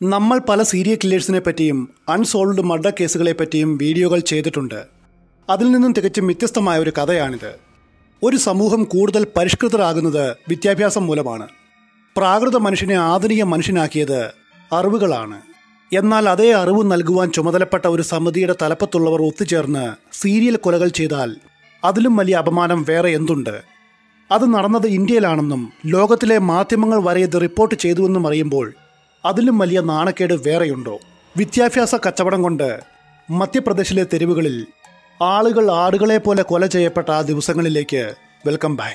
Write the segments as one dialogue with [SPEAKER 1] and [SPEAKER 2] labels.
[SPEAKER 1] നമ്മൾ പല സീരിയൽ കില്ലേഴ്സിനെ പറ്റിയും അൺസോൾവ്ഡ് മർഡർ കേസുകളെ പറ്റിയും വീഡിയോകൾ ചെയ്തിട്ടുണ്ട് അതിൽ നിന്നും തികച്ചും വ്യത്യസ്തമായ ഒരു കഥയാണിത് ഒരു സമൂഹം കൂടുതൽ പരിഷ്കൃതരാകുന്നത് വിദ്യാഭ്യാസം മൂലമാണ് പ്രാകൃത മനുഷ്യനെ ആധുനിക മനുഷ്യനാക്കിയത് അറിവുകളാണ് എന്നാൽ അതേ അറിവ് നൽകുവാൻ ചുമതലപ്പെട്ട ഒരു സമിതിയുടെ തലപ്പത്തുള്ളവർ ഒത്തുചേർന്ന് സീരിയൽ കൊലകൾ ചെയ്താൽ അതിലും വലിയ അപമാനം വേറെ എന്തുണ്ട് അത് നടന്നത് ഇന്ത്യയിലാണെന്നും ലോകത്തിലെ മാധ്യമങ്ങൾ വരെ ഇത് റിപ്പോർട്ട് ചെയ്തുവെന്നും അറിയുമ്പോൾ അതിലും വലിയ നാണക്കേട് വേറെയുണ്ടോ വിദ്യാഭ്യാസ കച്ചവടം കൊണ്ട് മധ്യപ്രദേശിലെ തെരുവുകളിൽ ആളുകൾ ആടുകളെ പോലെ കൊല ചെയ്യപ്പെട്ട ആ ദിവസങ്ങളിലേക്ക് വെൽക്കം ബാക്ക്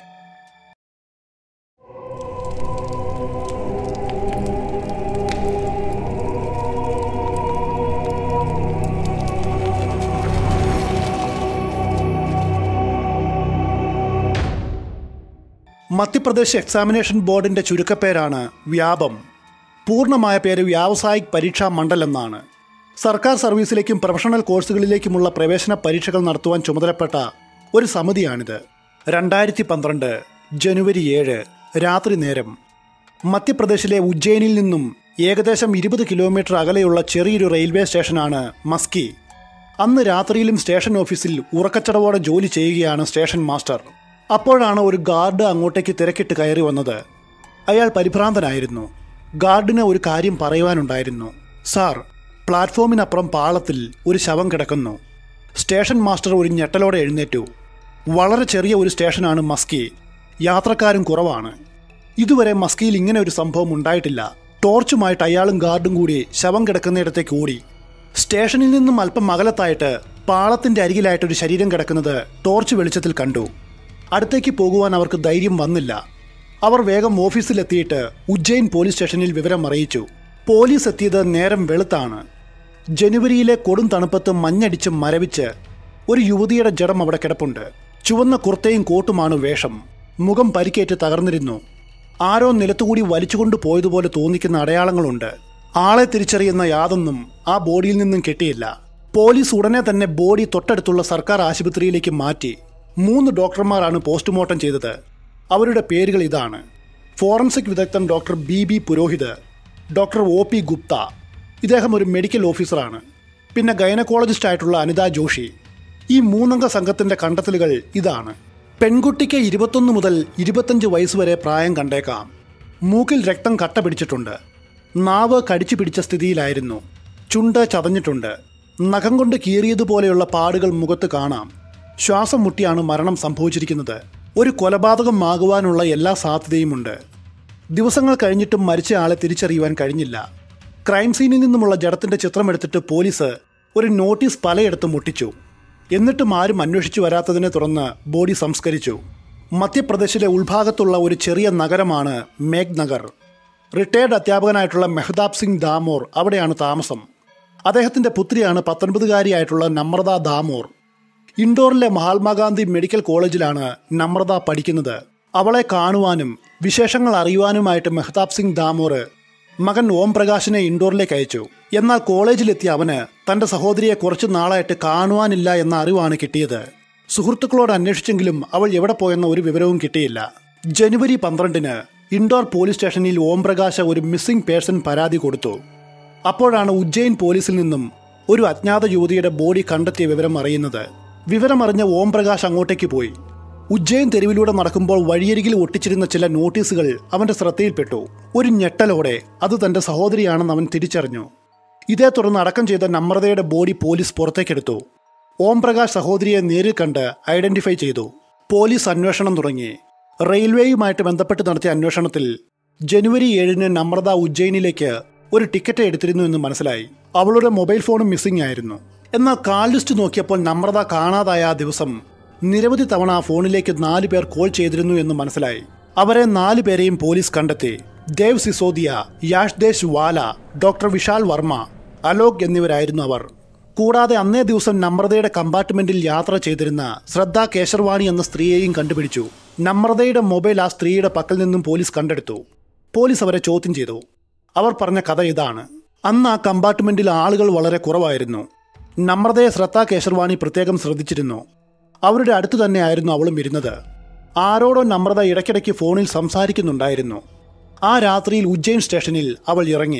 [SPEAKER 1] മധ്യപ്രദേശ് എക്സാമിനേഷൻ ബോർഡിന്റെ ചുരുക്കപ്പേരാണ് വ്യാപം പൂർണ്ണമായ പേര് വ്യാവസായിക് പരീക്ഷാ മണ്ഡൽ എന്നാണ് സർക്കാർ സർവീസിലേക്കും പ്രൊഫഷണൽ കോഴ്സുകളിലേക്കുമുള്ള പ്രവേശന പരീക്ഷകൾ നടത്തുവാൻ ചുമതലപ്പെട്ട ഒരു സമിതിയാണിത് രണ്ടായിരത്തി പന്ത്രണ്ട് ജനുവരി ഏഴ് രാത്രി നേരം മധ്യപ്രദേശിലെ ഉജ്ജയിനിൽ നിന്നും ഏകദേശം ഇരുപത് കിലോമീറ്റർ അകലെയുള്ള ചെറിയൊരു റെയിൽവേ സ്റ്റേഷനാണ് മസ്കി അന്ന് രാത്രിയിലും സ്റ്റേഷൻ ഓഫീസിൽ ഉറക്കച്ചടവോടെ ജോലി ചെയ്യുകയാണ് സ്റ്റേഷൻ മാസ്റ്റർ അപ്പോഴാണ് ഒരു ഗാർഡ് അങ്ങോട്ടേക്ക് തിരക്കിട്ട് കയറി വന്നത് അയാൾ പരിഭ്രാന്തനായിരുന്നു ഗാർഡിന് ഒരു കാര്യം പറയുവാനുണ്ടായിരുന്നു സാർ പ്ലാറ്റ്ഫോമിനപ്പുറം പാളത്തിൽ ഒരു ശവം കിടക്കുന്നു സ്റ്റേഷൻ മാസ്റ്റർ ഒരു ഞെട്ടലോടെ എഴുന്നേറ്റു വളരെ ചെറിയ ഒരു സ്റ്റേഷനാണ് മസ്കി യാത്രക്കാരും കുറവാണ് ഇതുവരെ മസ്കിയിൽ ഇങ്ങനെ ഒരു സംഭവം ഉണ്ടായിട്ടില്ല ടോർച്ചുമായിട്ട് അയാളും ഗാർഡും കൂടി ശവം കിടക്കുന്നിടത്തേക്ക് ഓടി സ്റ്റേഷനിൽ നിന്നും അല്പം അകലത്തായിട്ട് പാളത്തിന്റെ അരികിലായിട്ട് ഒരു ശരീരം കിടക്കുന്നത് ടോർച്ച് വെളിച്ചത്തിൽ കണ്ടു അടുത്തേക്ക് പോകുവാൻ അവർക്ക് ധൈര്യം വന്നില്ല അവർ വേഗം ഓഫീസിലെത്തിയിട്ട് ഉജ്ജയിൻ പോലീസ് സ്റ്റേഷനിൽ വിവരം അറിയിച്ചു പോലീസ് എത്തിയത് നേരം വെളുത്താണ് ജനുവരിയിലെ കൊടും തണുപ്പത്ത് മഞ്ഞടിച്ച് മരവിച്ച് ഒരു യുവതിയുടെ ജഡം അവിടെ കിടപ്പുണ്ട് ചുവന്ന കുർത്തയും കോട്ടുമാണ് വേഷം മുഖം പരിക്കേറ്റ് തകർന്നിരുന്നു ആരോ നിലത്തുകൂടി വലിച്ചുകൊണ്ട് പോയതുപോലെ തോന്നിക്കുന്ന അടയാളങ്ങളുണ്ട് ആളെ തിരിച്ചറിയുന്ന യാതൊന്നും ആ ബോഡിയിൽ നിന്നും കിട്ടിയില്ല പോലീസ് ഉടനെ തന്നെ ബോഡി തൊട്ടടുത്തുള്ള സർക്കാർ ആശുപത്രിയിലേക്ക് മാറ്റി മൂന്ന് ഡോക്ടർമാരാണ് പോസ്റ്റ്മോർട്ടം ചെയ്തത് അവരുടെ പേരുകൾ ഇതാണ് ഫോറൻസിക് വിദഗ്ധൻ doctor B B Purohit doctor O P Gupta ഇദ്ദേഹം ഒരു മെഡിക്കൽ ഓഫീസറാണ് പിന്നെ ഗൈനക്കോളജിസ്റ്റ് ആയിട്ടുള്ള അനിത ജോഷി ഈ മൂന്നംഗ സംഘത്തിന്റെ കണ്ടെത്തലുകൾ ഇതാണ് പെൺകുട്ടിക്ക് ഇരുപത്തൊന്ന് മുതൽ ഇരുപത്തഞ്ച് വയസ്സ് വരെ പ്രായം കണ്ടേക്കാം മൂക്കിൽ രക്തം കട്ട പിടിച്ചിട്ടുണ്ട് നാവ് കടിച്ചു പിടിച്ച സ്ഥിതിയിലായിരുന്നു ചുണ്ട് ചതഞ്ഞിട്ടുണ്ട് നഖം കൊണ്ട് കീറിയതുപോലെയുള്ള പാടുകൾ മുഖത്ത് കാണാം ശ്വാസം മുട്ടിയാണ് മരണം സംഭവിച്ചിരിക്കുന്നത് ഒരു കൊലപാതകം ആകുവാനുള്ള എല്ലാ സാധ്യതയുമുണ്ട് ദിവസങ്ങൾ കഴിഞ്ഞിട്ടും മരിച്ച ആളെ തിരിച്ചറിയുവാൻ കഴിഞ്ഞില്ല ക്രൈം സീനിൽ നിന്നുമുള്ള ജഡത്തിന്റെ ചിത്രമെടുത്തിട്ട് പോലീസ് ഒരു നോട്ടീസ് പലയിടത്തും ഒട്ടിച്ചു എന്നിട്ടും ആരും അന്വേഷിച്ചു വരാത്തതിനെ തുടർന്ന് ബോഡി സംസ്കരിച്ചു മധ്യപ്രദേശിലെ ഉൾഭാഗത്തുള്ള ഒരു ചെറിയ നഗരമാണ് മേഘ് നഗർ റിട്ടയർഡ് അധ്യാപകനായിട്ടുള്ള മെഹ്താബ് സിംഗ് ദാമോർ അവിടെയാണ് താമസം അദ്ദേഹത്തിന്റെ പുത്രിയാണ് പത്തൊൻപതുകാരിയായിട്ടുള്ള നമ്രത ദാമോർ ഇൻഡോറിലെ മഹാത്മാഗാന്ധി മെഡിക്കൽ കോളേജിലാണ് നമ്രത പഠിക്കുന്നത് അവളെ കാണുവാനും വിശേഷങ്ങൾ അറിയുവാനുമായിട്ട് മെഹ്താബ് സിംഗ് ദാമോർ മകൻ ഓം പ്രകാശിനെ ഇൻഡോറിലേക്ക് അയച്ചു എന്നാൽ കോളേജിലെത്തിയ അവന് തന്റെ സഹോദരിയെ കുറച്ചു നാളായിട്ട് കാണുവാനില്ല എന്ന അറിവാണ് കിട്ടിയത് സുഹൃത്തുക്കളോട് അന്വേഷിച്ചെങ്കിലും അവൾ എവിടെ പോയെന്ന ഒരു വിവരവും കിട്ടിയില്ല ജനുവരി പന്ത്രണ്ടിന് ഇൻഡോർ പോലീസ് സ്റ്റേഷനിൽ ഓം പ്രകാശ് ഒരു മിസ്സിംഗ് പേഴ്സൺ പരാതി കൊടുത്തു അപ്പോഴാണ് ഉജ്ജയിൻ പോലീസിൽ നിന്നും ഒരു അജ്ഞാത യുവതിയുടെ ബോഡി കണ്ടെത്തിയ വിവരം അറിയുന്നത് വിവരമറിഞ്ഞ ഓം പ്രകാശ് അങ്ങോട്ടേക്ക് പോയി ഉജ്ജയിൻ തെരുവിലൂടെ നടക്കുമ്പോൾ വഴിയരികിൽ ഒട്ടിച്ചിരുന്ന ചില നോട്ടീസുകൾ അവന്റെ ശ്രദ്ധയിൽപ്പെട്ടു ഒരു ഞെട്ടലോടെ അത് തന്റെ സഹോദരിയാണെന്ന് അവൻ തിരിച്ചറിഞ്ഞു ഇതേ തുടർന്ന് അടക്കം ചെയ്ത നമ്രതയുടെ ബോഡി പോലീസ് പുറത്തേക്കെടുത്തു ഓം പ്രകാശ് സഹോദരിയെ നേരിൽ കണ്ട് ഐഡന്റിഫൈ ചെയ്തു പോലീസ് അന്വേഷണം തുടങ്ങി റെയിൽവേയുമായിട്ട് ബന്ധപ്പെട്ട് നടത്തിയ അന്വേഷണത്തിൽ ജനുവരി ഏഴിന് നമ്രത ഉജ്ജയിനിലേക്ക് ഒരു ടിക്കറ്റ് എടുത്തിരുന്നു എന്ന് മനസ്സിലായി അവളുടെ മൊബൈൽ ഫോണും മിസ്സിംഗ് ആയിരുന്നു എന്നാൽ കാൾ ലിസ്റ്റ് നോക്കിയപ്പോൾ നമ്രത കാണാതായ ആ ദിവസം നിരവധി തവണ ആ ഫോണിലേക്ക് നാല് പേർ കോൾ ചെയ്തിരുന്നു എന്ന് മനസ്സിലായി അവരെ നാല് പേരെയും പോലീസ് കണ്ടെത്തി ദേവ് സിസോദിയ യാഷ്ദേശ് വാല ഡോക്ടർ വിശാൽ വർമ്മ അലോക് എന്നിവരായിരുന്നു അവർ കൂടാതെ അന്നേ ദിവസം നമ്രതയുടെ കമ്പാർട്ട്മെന്റിൽ യാത്ര ചെയ്തിരുന്ന ശ്രദ്ധ കേശർവാണി എന്ന സ്ത്രീയെയും കണ്ടുപിടിച്ചു നമ്രതയുടെ മൊബൈൽ ആ സ്ത്രീയുടെ പക്കൽ നിന്നും പോലീസ് കണ്ടെടുത്തു പോലീസ് അവരെ ചോദ്യം ചെയ്തു അവർ പറഞ്ഞ കഥ ഇതാണ് അന്ന് ആ കമ്പാർട്ട്മെന്റിൽ ആളുകൾ വളരെ കുറവായിരുന്നു നമ്രതയെ ശ്രദ്ധ കേശർവാണി പ്രത്യേകം ശ്രദ്ധിച്ചിരുന്നു അവരുടെ അടുത്ത് തന്നെയായിരുന്നു അവളും ഇരുന്നത് ആരോടോ നമ്രത ഇടയ്ക്കിടയ്ക്ക് ഫോണിൽ സംസാരിക്കുന്നുണ്ടായിരുന്നു ആ രാത്രിയിൽ ഉജ്ജയിൻ സ്റ്റേഷനിൽ അവൾ ഇറങ്ങി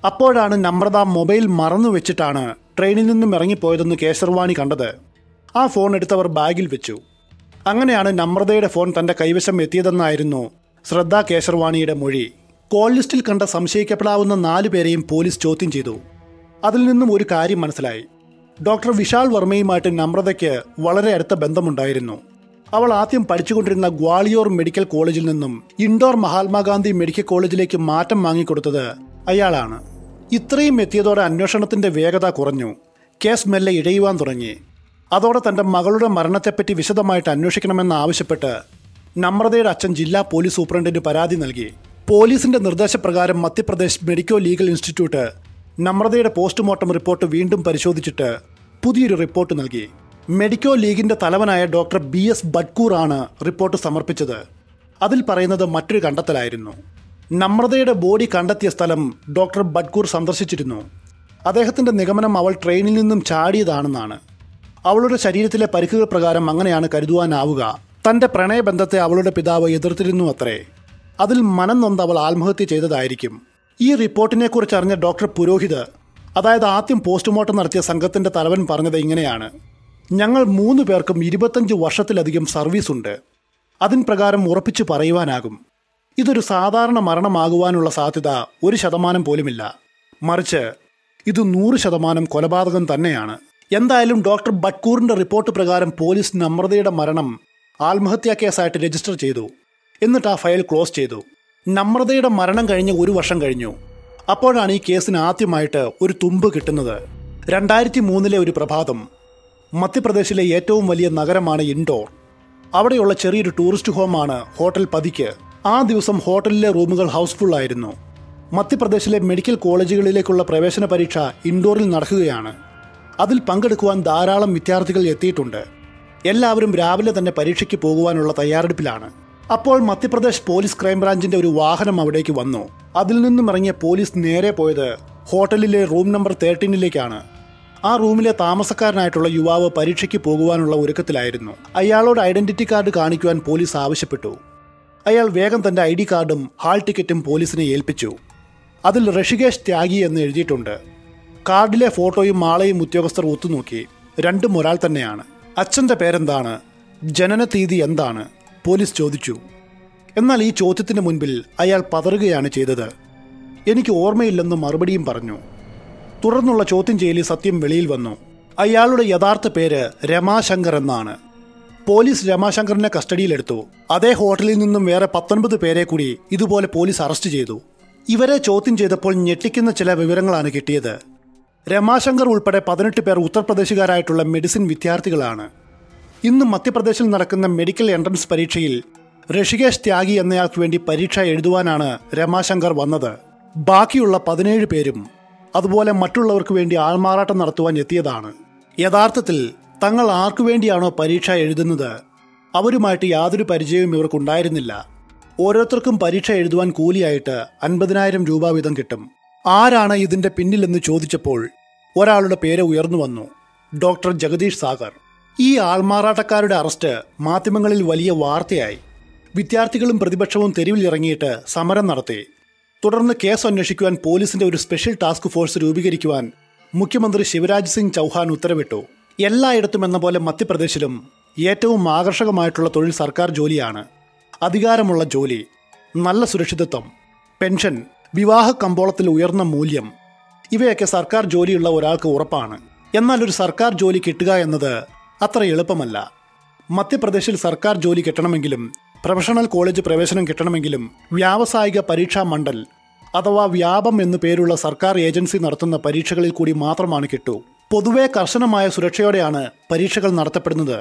[SPEAKER 1] അപ്പോഴാണ് നമ്രത മൊബൈൽ മറന്നു വെച്ചിട്ടാണ് ട്രെയിനിൽ നിന്നും ഇറങ്ങിപ്പോയതെന്ന് കേശർവാണി കണ്ടത് ആ ഫോൺ എടുത്തവർ ബാഗിൽ വെച്ചു അങ്ങനെയാണ് നമ്രതയുടെ ഫോൺ തന്റെ കൈവശം എത്തിയതെന്നായിരുന്നു ശ്രദ്ധ കേശർവാണിയുടെ മൊഴി കോൾ ലിസ്റ്റിൽ കണ്ട സംശയിക്കപ്പെടാവുന്ന നാലു പേരെയും പോലീസ് ചോദ്യം ചെയ്തു അതിൽ നിന്നും ഒരു കാര്യം മനസ്സിലായി ഡോക്ടർ വിശാൽ വർമ്മയുമായിട്ട് നമ്രതയ്ക്ക് വളരെ അടുത്ത ബന്ധമുണ്ടായിരുന്നു അവൾ ആദ്യം പഠിച്ചുകൊണ്ടിരുന്ന ഗ്വാളിയോർ മെഡിക്കൽ കോളേജിൽ നിന്നും ഇൻഡോർ മഹാത്മാഗാന്ധി മെഡിക്കൽ കോളേജിലേക്ക് മാറ്റം വാങ്ങിക്കൊടുത്തത് അയാളാണ് ഇത്രയും എത്തിയതോടെ അന്വേഷണത്തിന്റെ വേഗത കുറഞ്ഞു കേസ് മെല്ലെ ഇഴയുവാൻ തുടങ്ങി അതോടെ തന്റെ മകളുടെ മരണത്തെപ്പറ്റി വിശദമായിട്ട് അന്വേഷിക്കണമെന്ന് ആവശ്യപ്പെട്ട് നമ്രതയുടെ അച്ഛൻ ജില്ലാ പോലീസ് സൂപ്രണ്ടിന് പരാതി നൽകി പോലീസിന്റെ നിർദ്ദേശപ്രകാരം മധ്യപ്രദേശ് മെഡിക്കോ ലീഗൽ ഇൻസ്റ്റിറ്റ്യൂട്ട് നമ്രതയുടെ പോസ്റ്റ്മോർട്ടം റിപ്പോർട്ട് വീണ്ടും പരിശോധിച്ചിട്ട് പുതിയൊരു റിപ്പോർട്ട് നൽകി മെഡിക്കോ ലീഗിന്റെ തലവനായ ഡോക്ടർ ബി എസ് ബഡ്കൂർ ആണ് റിപ്പോർട്ട് സമർപ്പിച്ചത് അതിൽ പറയുന്നത് മറ്റൊരു കണ്ടെത്തലായിരുന്നു നമ്രതയുടെ ബോഡി കണ്ടെത്തിയ സ്ഥലം ഡോക്ടർ ബഡ്കൂർ സന്ദർശിച്ചിരുന്നു അദ്ദേഹത്തിന്റെ നിഗമനം അവൾ ട്രെയിനിൽ നിന്നും ചാടിയതാണെന്നാണ് അവളുടെ ശരീരത്തിലെ പരിക്കുകൾ പ്രകാരം അങ്ങനെയാണ് കരുതുവാനാവുക തന്റെ പ്രണയബന്ധത്തെ അവളുടെ പിതാവ് എതിർത്തിരുന്നു അത്രേ അതിൽ മനം നൊന്ത് അവൾ ആത്മഹത്യ ചെയ്തതായിരിക്കും ഈ റിപ്പോർട്ടിനെ കുറിച്ച് അറിഞ്ഞ ഡോക്ടർ പുരോഹിത് അതായത് ആദ്യം പോസ്റ്റ്മോർട്ടം നടത്തിയ സംഘത്തിന്റെ തലവൻ പറഞ്ഞത് ഇങ്ങനെയാണ് ഞങ്ങൾ മൂന്ന് പേർക്കും ഇരുപത്തഞ്ച് വർഷത്തിലധികം സർവീസ് ഉണ്ട് അതിൻ പ്രകാരം ഉറപ്പിച്ചു പറയുവാനാകും ഇതൊരു സാധാരണ മരണമാകുവാനുള്ള സാധ്യത ഒരു ശതമാനം പോലുമില്ല മറിച്ച് ഇത് നൂറ് ശതമാനം കൊലപാതകം തന്നെയാണ് എന്തായാലും ഡോക്ടർ ബട്കൂറിന്റെ റിപ്പോർട്ട് പ്രകാരം പോലീസ് നമ്രതയുടെ മരണം ആത്മഹത്യാ കേസായിട്ട് രജിസ്റ്റർ ചെയ്തു എന്നിട്ട് ആ ഫയൽ ക്ലോസ് ചെയ്തു നമ്രതയുടെ മരണം കഴിഞ്ഞ് ഒരു വർഷം കഴിഞ്ഞു അപ്പോഴാണ് ഈ കേസിന് ആദ്യമായിട്ട് ഒരു തുമ്പ് കിട്ടുന്നത് രണ്ടായിരത്തി മൂന്നിലെ ഒരു പ്രഭാതം മധ്യപ്രദേശിലെ ഏറ്റവും വലിയ നഗരമാണ് ഇൻഡോർ അവിടെയുള്ള ചെറിയൊരു ടൂറിസ്റ്റ് ഹോമാണ് ഹോട്ടൽ പതിക്ക് ആ ദിവസം ഹോട്ടലിലെ റൂമുകൾ ഹൗസ്ഫുൾ ആയിരുന്നു മധ്യപ്രദേശിലെ മെഡിക്കൽ കോളേജുകളിലേക്കുള്ള പ്രവേശന പരീക്ഷ ഇൻഡോറിൽ നടക്കുകയാണ് അതിൽ പങ്കെടുക്കുവാൻ ധാരാളം വിദ്യാർത്ഥികൾ എത്തിയിട്ടുണ്ട് എല്ലാവരും രാവിലെ തന്നെ പരീക്ഷയ്ക്ക് പോകുവാനുള്ള തയ്യാറെടുപ്പിലാണ് അപ്പോൾ മധ്യപ്രദേശ് പോലീസ് ക്രൈംബ്രാഞ്ചിന്റെ ഒരു വാഹനം അവിടേക്ക് വന്നു അതിൽ നിന്നും ഇറങ്ങിയ പോലീസ് നേരെ പോയത് ഹോട്ടലിലെ റൂം നമ്പർ തേർട്ടീനിലേക്കാണ് ആ റൂമിലെ താമസക്കാരനായിട്ടുള്ള യുവാവ് പരീക്ഷയ്ക്ക് പോകുവാനുള്ള ഒരുക്കത്തിലായിരുന്നു അയാളോട് ഐഡന്റിറ്റി കാർഡ് കാണിക്കുവാൻ പോലീസ് ആവശ്യപ്പെട്ടു അയാൾ വേഗം തന്റെ ഐ ഡി കാർഡും ഹാൾ ടിക്കറ്റും പോലീസിനെ ഏൽപ്പിച്ചു അതിൽ ഋഷികേഷ് ത്യാഗി എന്ന് എഴുതിയിട്ടുണ്ട് കാർഡിലെ ഫോട്ടോയും മാളയും ഉദ്യോഗസ്ഥർ ഒത്തുനോക്കി രണ്ടും ഒരാൾ തന്നെയാണ് അച്ഛന്റെ പേരെന്താണ് ജനനതീയതി എന്താണ് പോലീസ് ചോദിച്ചു എന്നാൽ ഈ ചോദ്യത്തിന് മുൻപിൽ അയാൾ പതറുകയാണ് ചെയ്തത് എനിക്ക് ഓർമ്മയില്ലെന്ന് മറുപടിയും പറഞ്ഞു തുടർന്നുള്ള ചോദ്യം ചെയ്യലിൽ സത്യം വെളിയിൽ വന്നു അയാളുടെ യഥാർത്ഥ പേര് രമാശങ്കർ എന്നാണ് പോലീസ് രമാശങ്കറിനെ കസ്റ്റഡിയിലെടുത്തു അതേ ഹോട്ടലിൽ നിന്നും വേറെ പത്തൊൻപത് പേരെ കൂടി ഇതുപോലെ പോലീസ് അറസ്റ്റ് ചെയ്തു ഇവരെ ചോദ്യം ചെയ്തപ്പോൾ ഞെട്ടിക്കുന്ന ചില വിവരങ്ങളാണ് കിട്ടിയത് രമാശങ്കർ ഉൾപ്പെടെ പതിനെട്ട് പേർ ഉത്തർപ്രദേശുകാരായിട്ടുള്ള മെഡിസിൻ വിദ്യാർത്ഥികളാണ് ഇന്ന് മധ്യപ്രദേശിൽ നടക്കുന്ന മെഡിക്കൽ എൻട്രൻസ് പരീക്ഷയിൽ ഋഷികേഷ് ത്യാഗി എന്നയാൾക്ക് വേണ്ടി പരീക്ഷ എഴുതുവാനാണ് രമാശങ്കർ വന്നത് ബാക്കിയുള്ള പതിനേഴ് പേരും അതുപോലെ മറ്റുള്ളവർക്ക് വേണ്ടി ആൾമാറാട്ടം നടത്തുവാൻ എത്തിയതാണ് യഥാർത്ഥത്തിൽ തങ്ങൾ ആർക്കു വേണ്ടിയാണോ പരീക്ഷ എഴുതുന്നത് അവരുമായിട്ട് യാതൊരു പരിചയവും ഇവർക്കുണ്ടായിരുന്നില്ല ഓരോരുത്തർക്കും പരീക്ഷ എഴുതുവാൻ കൂലിയായിട്ട് അൻപതിനായിരം രൂപ വീതം കിട്ടും ആരാണ് ഇതിന്റെ പിന്നിലെന്ന് ചോദിച്ചപ്പോൾ ഒരാളുടെ പേര് ഉയർന്നു വന്നു ഡോക്ടർ ജഗദീഷ് സാഗർ ഈ ആൾമാറാട്ടക്കാരുടെ അറസ്റ്റ് മാധ്യമങ്ങളിൽ വലിയ വാർത്തയായി വിദ്യാർത്ഥികളും പ്രതിപക്ഷവും തെരുവിൽ ഇറങ്ങിയിട്ട് സമരം നടത്തി തുടർന്ന് കേസ് അന്വേഷിക്കുവാൻ പോലീസിന്റെ ഒരു സ്പെഷ്യൽ ടാസ്ക് ഫോഴ്സ് രൂപീകരിക്കുവാൻ മുഖ്യമന്ത്രി ശിവരാജ് സിംഗ് ചൗഹാൻ ഉത്തരവിട്ടു എല്ലായിടത്തും എന്ന പോലെ മധ്യപ്രദേശിലും ഏറ്റവും ആകർഷകമായിട്ടുള്ള തൊഴിൽ സർക്കാർ ജോലിയാണ് അധികാരമുള്ള ജോലി നല്ല സുരക്ഷിതത്വം പെൻഷൻ വിവാഹ കമ്പോളത്തിൽ ഉയർന്ന മൂല്യം ഇവയൊക്കെ സർക്കാർ ജോലിയുള്ള ഒരാൾക്ക് ഉറപ്പാണ് എന്നാൽ ഒരു സർക്കാർ ജോലി കിട്ടുക എന്നത് അത്ര എളുപ്പമല്ല മധ്യപ്രദേശിൽ സർക്കാർ ജോലി കിട്ടണമെങ്കിലും പ്രൊഫഷണൽ കോളേജ് പ്രവേശനം കിട്ടണമെങ്കിലും വ്യാവസായിക പരീക്ഷാ മണ്ഡൽ അഥവാ വ്യാപം എന്നു പേരുള്ള സർക്കാർ ഏജൻസി നടത്തുന്ന പരീക്ഷകളിൽ കൂടി മാത്രമാണ് കിട്ടൂ പൊതുവെ കർശനമായ സുരക്ഷയോടെയാണ് പരീക്ഷകൾ നടത്തപ്പെടുന്നത്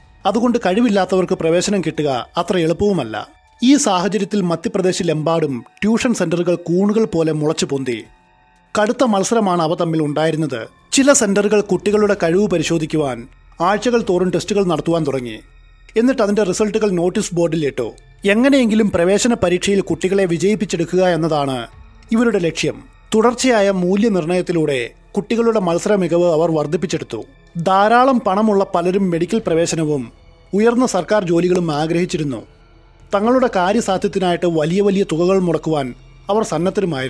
[SPEAKER 1] അതുകൊണ്ട് പ്രവേശനം കിട്ടുക അത്ര എളുപ്പവുമല്ല ഈ സാഹചര്യത്തിൽ മധ്യപ്രദേശിലെമ്പാടും ട്യൂഷൻ സെന്ററുകൾ കൂണുകൾ പോലെ മുളച്ചു പൊന്തി കടുത്ത മത്സരമാണ് അവ തമ്മിൽ ഉണ്ടായിരുന്നത് ചില സെന്ററുകൾ കുട്ടികളുടെ കഴിവ് പരിശോധിക്കുവാൻ ആഴ്ചകൾ തോറും ടെസ്റ്റുകൾ നടത്തുവാൻ തുടങ്ങി എന്നിട്ട് അതിന്റെ റിസൾട്ടുകൾ നോട്ടീസ് ബോർഡിൽ ഇട്ടു എങ്ങനെയെങ്കിലും പ്രവേശന പരീക്ഷയിൽ കുട്ടികളെ വിജയിപ്പിച്ചെടുക്കുക എന്നതാണ് ഇവരുടെ ലക്ഷ്യം തുടർച്ചയായ മൂല്യനിർണ്ണയത്തിലൂടെ കുട്ടികളുടെ മത്സര മികവ് അവർ വർദ്ധിപ്പിച്ചെടുത്തു ധാരാളം പണമുള്ള പലരും മെഡിക്കൽ പ്രവേശനവും ഉയർന്ന സർക്കാർ ജോലികളും ആഗ്രഹിച്ചിരുന്നു തങ്ങളുടെ കാര്യസാധ്യത്തിനായിട്ട് വലിയ വലിയ തുകകൾ മുടക്കുവാൻ അവർ സന്നദ്ധരുമായിരുന്നു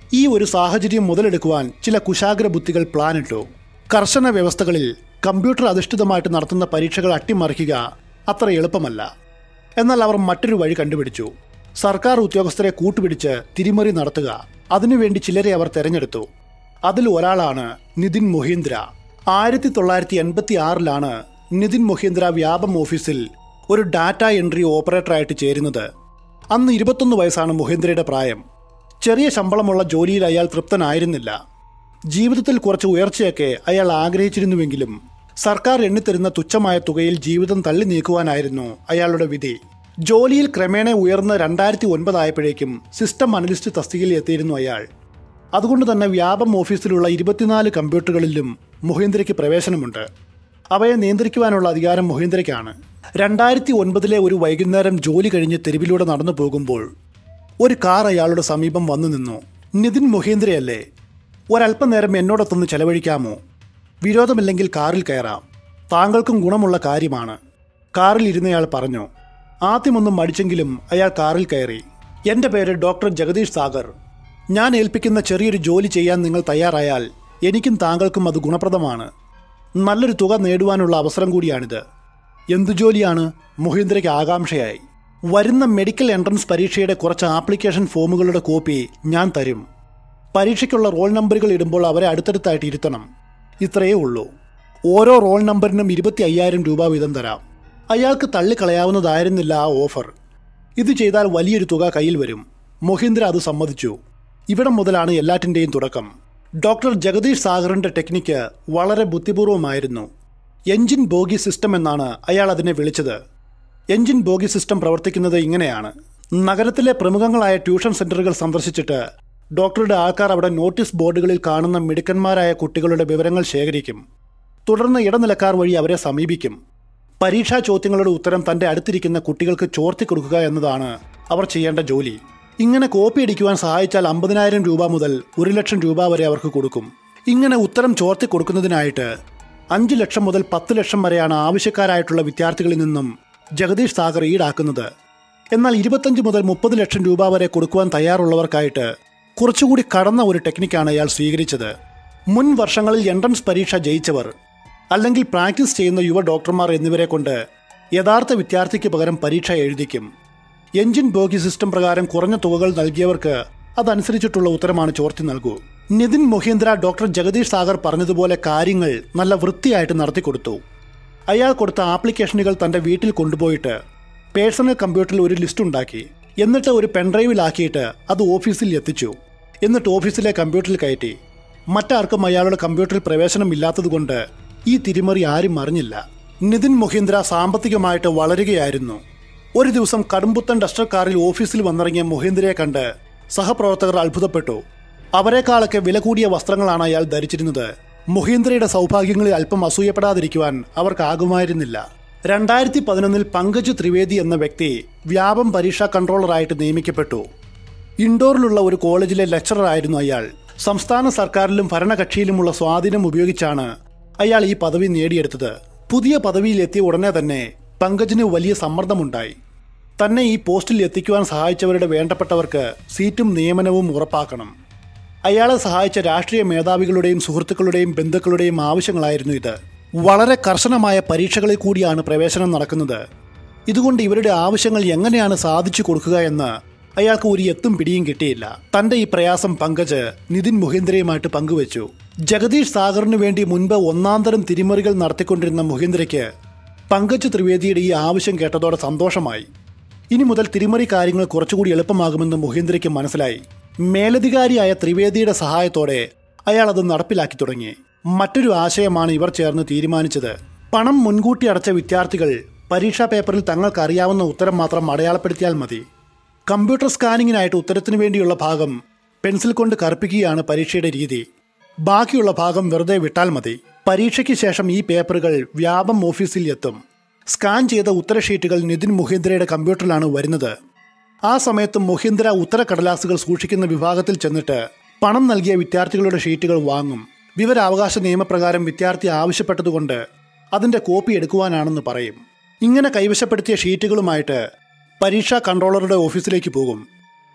[SPEAKER 1] ഈ ഒരു സാഹചര്യം മുതലെടുക്കുവാൻ ചില കുശാഗ്ര ബുദ്ധികൾ പ്ലാനിട്ടു കർശന വ്യവസ്ഥകളിൽ കമ്പ്യൂട്ടർ അധിഷ്ഠിതമായിട്ട് നടത്തുന്ന പരീക്ഷകൾ അട്ടിമറിക്കുക അത്ര എളുപ്പമല്ല എന്നാൽ അവർ മറ്റൊരു വഴി കണ്ടുപിടിച്ചു സർക്കാർ ഉദ്യോഗസ്ഥരെ കൂട്ടുപിടിച്ച് തിരിമറി നടത്തുക അതിനുവേണ്ടി ചിലരെ അവർ തെരഞ്ഞെടുത്തു അതിൽ ഒരാളാണ് നിതിൻ മൊഹീന്ദ്ര ആയിരത്തി തൊള്ളായിരത്തി എൺപത്തി ആറിലാണ് നിതിൻ മൊഹീന്ദ്ര വ്യാപം ഓഫീസിൽ ഒരു ഡാറ്റ എൻട്രി ഓപ്പറേറ്ററായിട്ട് ചേരുന്നത് അന്ന് ഇരുപത്തൊന്ന് വയസ്സാണ് മൊഹീന്ദ്രയുടെ പ്രായം ചെറിയ ശമ്പളമുള്ള ജോലിയിൽ അയാൾ തൃപ്തനായിരുന്നില്ല ജീവിതത്തിൽ കുറച്ച് ഉയർച്ചയൊക്കെ അയാൾ ആഗ്രഹിച്ചിരുന്നുവെങ്കിലും സർക്കാർ എണ്ണിത്തരുന്ന തുച്ഛമായ തുകയിൽ ജീവിതം തള്ളി നീക്കുവാനായിരുന്നു അയാളുടെ വിധി ജോലിയിൽ ക്രമേണ ഉയർന്ന രണ്ടായിരത്തി ഒൻപതായപ്പോഴേക്കും സിസ്റ്റം അനലിസ്റ്റ് തസ്തികയിൽ എത്തിയിരുന്നു അയാൾ അതുകൊണ്ട് തന്നെ വ്യാപം ഓഫീസിലുള്ള ഇരുപത്തിനാല് കമ്പ്യൂട്ടറുകളിലും മൊഹീന്ദ്രയ്ക്ക് പ്രവേശനമുണ്ട് അവയെ നിയന്ത്രിക്കുവാനുള്ള അധികാരം മൊഹീന്ദ്രയ്ക്കാണ് രണ്ടായിരത്തി ഒൻപതിലെ ഒരു വൈകുന്നേരം ജോലി കഴിഞ്ഞ് തെരുവിലൂടെ നടന്നു പോകുമ്പോൾ ഒരു കാർ അയാളുടെ സമീപം വന്നു നിന്നു നിതിൻ മൊഹീന്ദ്രയല്ലേ ഒരല്പനേരം എന്നോടൊത്തൊന്ന് ചെലവഴിക്കാമോ വിരോധമില്ലെങ്കിൽ കാറിൽ കയറാം താങ്കൾക്കും ഗുണമുള്ള കാര്യമാണ് കാറിൽ ഇരുന്നയാൾ പറഞ്ഞു ആദ്യമൊന്നും മടിച്ചെങ്കിലും അയാൾ കാറിൽ കയറി എൻ്റെ പേര് ഡോക്ടർ ജഗദീഷ് സാഗർ ഞാൻ ഏൽപ്പിക്കുന്ന ചെറിയൊരു ജോലി ചെയ്യാൻ നിങ്ങൾ തയ്യാറായാൽ എനിക്കും താങ്കൾക്കും അത് ഗുണപ്രദമാണ് നല്ലൊരു തുക നേടുവാനുള്ള അവസരം കൂടിയാണിത് എന്തു ജോലിയാണ് മൊഹീന്ദ്രയ്ക്ക് ആകാംക്ഷയായി വരുന്ന മെഡിക്കൽ എൻട്രൻസ് പരീക്ഷയുടെ കുറച്ച് ആപ്ലിക്കേഷൻ ഫോമുകളുടെ കോപ്പി ഞാൻ തരും പരീക്ഷയ്ക്കുള്ള റോൾ നമ്പറുകൾ ഇടുമ്പോൾ അവരെ അടുത്തടുത്തായിട്ട് ഇരുത്തണം ഇത്രയേ ഉള്ളൂ ഓരോ റോൾ നമ്പറിനും ഇരുപത്തി അയ്യായിരം രൂപ വീതം തരാം അയാൾക്ക് തള്ളിക്കളയാവുന്നതായിരുന്നില്ല ആ ഓഫർ ഇത് ചെയ്താൽ വലിയൊരു തുക കയ്യിൽ വരും മൊഹീന്ദ്ര അത് സമ്മതിച്ചു ഇവിടം മുതലാണ് എല്ലാറ്റിൻ്റെയും തുടക്കം ഡോക്ടർ ജഗദീഷ് സാഗറിന്റെ ടെക്നിക്ക് വളരെ ബുദ്ധിപൂർവമായിരുന്നു എഞ്ചിൻ ബോഗി സിസ്റ്റം എന്നാണ് അയാൾ അതിനെ വിളിച്ചത് എഞ്ചിൻ ബോഗി സിസ്റ്റം പ്രവർത്തിക്കുന്നത് ഇങ്ങനെയാണ് നഗരത്തിലെ പ്രമുഖങ്ങളായ ട്യൂഷൻ സെന്ററുകൾ സന്ദർശിച്ചിട്ട് ഡോക്ടറുടെ ആൾക്കാർ അവിടെ നോട്ടീസ് ബോർഡുകളിൽ കാണുന്ന മിടുക്കന്മാരായ കുട്ടികളുടെ വിവരങ്ങൾ ശേഖരിക്കും തുടർന്ന് ഇടനിലക്കാർ വഴി അവരെ സമീപിക്കും പരീക്ഷാ ചോദ്യങ്ങളുടെ ഉത്തരം തന്റെ അടുത്തിരിക്കുന്ന കുട്ടികൾക്ക് ചോർത്തി കൊടുക്കുക എന്നതാണ് അവർ ചെയ്യേണ്ട ജോലി ഇങ്ങനെ കോപ്പി അടിക്കുവാൻ സഹായിച്ചാൽ അമ്പതിനായിരം രൂപ മുതൽ ഒരു ലക്ഷം രൂപ വരെ അവർക്ക് കൊടുക്കും ഇങ്ങനെ ഉത്തരം ചോർത്തി കൊടുക്കുന്നതിനായിട്ട് അഞ്ച് ലക്ഷം മുതൽ പത്ത് ലക്ഷം വരെയാണ് ആവശ്യക്കാരായിട്ടുള്ള വിദ്യാർത്ഥികളിൽ നിന്നും ജഗദീഷ് സാഗർ ഈടാക്കുന്നത് എന്നാൽ ഇരുപത്തഞ്ച് മുതൽ മുപ്പത് ലക്ഷം രൂപ വരെ കൊടുക്കുവാൻ തയ്യാറുള്ളവർക്കായിട്ട് കുറച്ചുകൂടി കടന്ന ഒരു ടെക്നിക്കാണ് അയാൾ സ്വീകരിച്ചത് മുൻ വർഷങ്ങളിൽ എൻട്രൻസ് പരീക്ഷ ജയിച്ചവർ അല്ലെങ്കിൽ പ്രാക്ടീസ് ചെയ്യുന്ന യുവ ഡോക്ടർമാർ എന്നിവരെ കൊണ്ട് യഥാർത്ഥ വിദ്യാർത്ഥിക്ക് പകരം പരീക്ഷ എഴുതിക്കും എഞ്ചിൻ ബോഗി സിസ്റ്റം പ്രകാരം കുറഞ്ഞ തുകകൾ നൽകിയവർക്ക് അതനുസരിച്ചിട്ടുള്ള ഉത്തരമാണ് ചോർത്തി നൽകൂ നിതിൻ മൊഹീന്ദ്ര ഡോക്ടർ ജഗദീഷ് സാഗർ പറഞ്ഞതുപോലെ കാര്യങ്ങൾ നല്ല വൃത്തിയായിട്ട് നടത്തിക്കൊടുത്തു അയാൾ കൊടുത്ത ആപ്ലിക്കേഷനുകൾ തന്റെ വീട്ടിൽ കൊണ്ടുപോയിട്ട് പേഴ്സണൽ കമ്പ്യൂട്ടറിൽ ഒരു ലിസ്റ്റ് ഉണ്ടാക്കി എന്നിട്ട് ഒരു പെൻഡ്രൈവിലാക്കിയിട്ട് അത് ഓഫീസിൽ എത്തിച്ചു എന്നിട്ട് ഓഫീസിലെ കമ്പ്യൂട്ടറിൽ കയറ്റി മറ്റാർക്കും അയാളുടെ കമ്പ്യൂട്ടറിൽ പ്രവേശനമില്ലാത്തതുകൊണ്ട് ഈ തിരിമറി ആരും അറിഞ്ഞില്ല നിതിൻ മൊഹീന്ദ്ര സാമ്പത്തികമായിട്ട് വളരുകയായിരുന്നു ഒരു ദിവസം കടുംപുത്തൻ ഡസ്റ്റർ കാറിൽ ഓഫീസിൽ വന്നിറങ്ങിയ മൊഹീന്ദ്രയെ കണ്ട് സഹപ്രവർത്തകർ അത്ഭുതപ്പെട്ടു അവരെക്കാളൊക്കെ വില കൂടിയ വസ്ത്രങ്ങളാണ് അയാൾ ധരിച്ചിരുന്നത് മൊഹീന്ദ്രയുടെ സൗഭാഗ്യങ്ങളിൽ അല്പം അസൂയപ്പെടാതിരിക്കുവാൻ അവർക്കാകുമായിരുന്നില്ല രണ്ടായിരത്തി പതിനൊന്നിൽ പങ്കജ് ത്രിവേദി എന്ന വ്യക്തി വ്യാപം പരീക്ഷാ കൺട്രോളറായിട്ട് നിയമിക്കപ്പെട്ടു ഇൻഡോറിലുള്ള ഒരു കോളേജിലെ ലെക്ചറർ ആയിരുന്നു അയാൾ സംസ്ഥാന സർക്കാരിലും ഭരണകക്ഷിയിലുമുള്ള സ്വാധീനം ഉപയോഗിച്ചാണ് അയാൾ ഈ പദവി നേടിയെടുത്തത് പുതിയ പദവിയിലെത്തിയ ഉടനെ തന്നെ പങ്കജിന് വലിയ സമ്മർദ്ദമുണ്ടായി തന്നെ ഈ പോസ്റ്റിൽ എത്തിക്കുവാൻ സഹായിച്ചവരുടെ വേണ്ടപ്പെട്ടവർക്ക് സീറ്റും നിയമനവും ഉറപ്പാക്കണം അയാളെ സഹായിച്ച രാഷ്ട്രീയ മേധാവികളുടെയും സുഹൃത്തുക്കളുടെയും ബന്ധുക്കളുടെയും ആവശ്യങ്ങളായിരുന്നു ഇത് വളരെ കർശനമായ പരീക്ഷകളിൽ കൂടിയാണ് പ്രവേശനം നടക്കുന്നത് ഇതുകൊണ്ട് ഇവരുടെ ആവശ്യങ്ങൾ എങ്ങനെയാണ് സാധിച്ചു കൊടുക്കുക എന്ന് അയാൾക്ക് ഒരു എത്തും പിടിയും കിട്ടിയില്ല തന്റെ ഈ പ്രയാസം പങ്കജ് നിതിൻ മുഹീന്ദ്രയുമായിട്ട് പങ്കുവച്ചു ജഗദീഷ് സാഗറിന് വേണ്ടി മുൻപ് ഒന്നാന്തരം തിരിമറികൾ നടത്തിക്കൊണ്ടിരുന്ന മുഹീന്ദ്രയ്ക്ക് പങ്കജ് ത്രിവേദിയുടെ ഈ ആവശ്യം കേട്ടതോടെ സന്തോഷമായി ഇനി മുതൽ തിരിമറി കാര്യങ്ങൾ കുറച്ചുകൂടി എളുപ്പമാകുമെന്ന് മുഹീന്ദ്രയ്ക്ക് മനസ്സിലായി മേലധികാരിയായ ത്രിവേദിയുടെ സഹായത്തോടെ അയാൾ അത് നടപ്പിലാക്കി തുടങ്ങി മറ്റൊരു ആശയമാണ് ഇവർ ചേർന്ന് തീരുമാനിച്ചത് പണം മുൻകൂട്ടി അടച്ച വിദ്യാർത്ഥികൾ പരീക്ഷാ പേപ്പറിൽ തങ്ങൾക്ക് അറിയാവുന്ന ഉത്തരം മാത്രം അടയാളപ്പെടുത്തിയാൽ മതി കമ്പ്യൂട്ടർ സ്കാനിങ്ങിനായിട്ട് ഉത്തരത്തിന് വേണ്ടിയുള്ള ഭാഗം പെൻസിൽ കൊണ്ട് കറുപ്പിക്കുകയാണ് പരീക്ഷയുടെ രീതി ബാക്കിയുള്ള ഭാഗം വെറുതെ വിട്ടാൽ മതി പരീക്ഷയ്ക്ക് ശേഷം ഈ പേപ്പറുകൾ വ്യാപം ഓഫീസിൽ എത്തും സ്കാൻ ചെയ്ത ഉത്തര ഷീറ്റുകൾ നിതിൻ മുഹീന്ദ്രയുടെ കമ്പ്യൂട്ടറിലാണ് വരുന്നത് ആ സമയത്ത് മുഹീന്ദ്ര ഉത്തരക്കടലാസുകൾ സൂക്ഷിക്കുന്ന വിഭാഗത്തിൽ ചെന്നിട്ട് പണം നൽകിയ വിദ്യാർത്ഥികളുടെ ഷീറ്റുകൾ വാങ്ങും വിവരാവകാശ നിയമപ്രകാരം വിദ്യാർത്ഥി ആവശ്യപ്പെട്ടതുകൊണ്ട് അതിന്റെ കോപ്പി എടുക്കുവാനാണെന്ന് പറയും ഇങ്ങനെ കൈവശപ്പെടുത്തിയ ഷീറ്റുകളുമായിട്ട് പരീക്ഷാ കൺട്രോളറുടെ ഓഫീസിലേക്ക് പോകും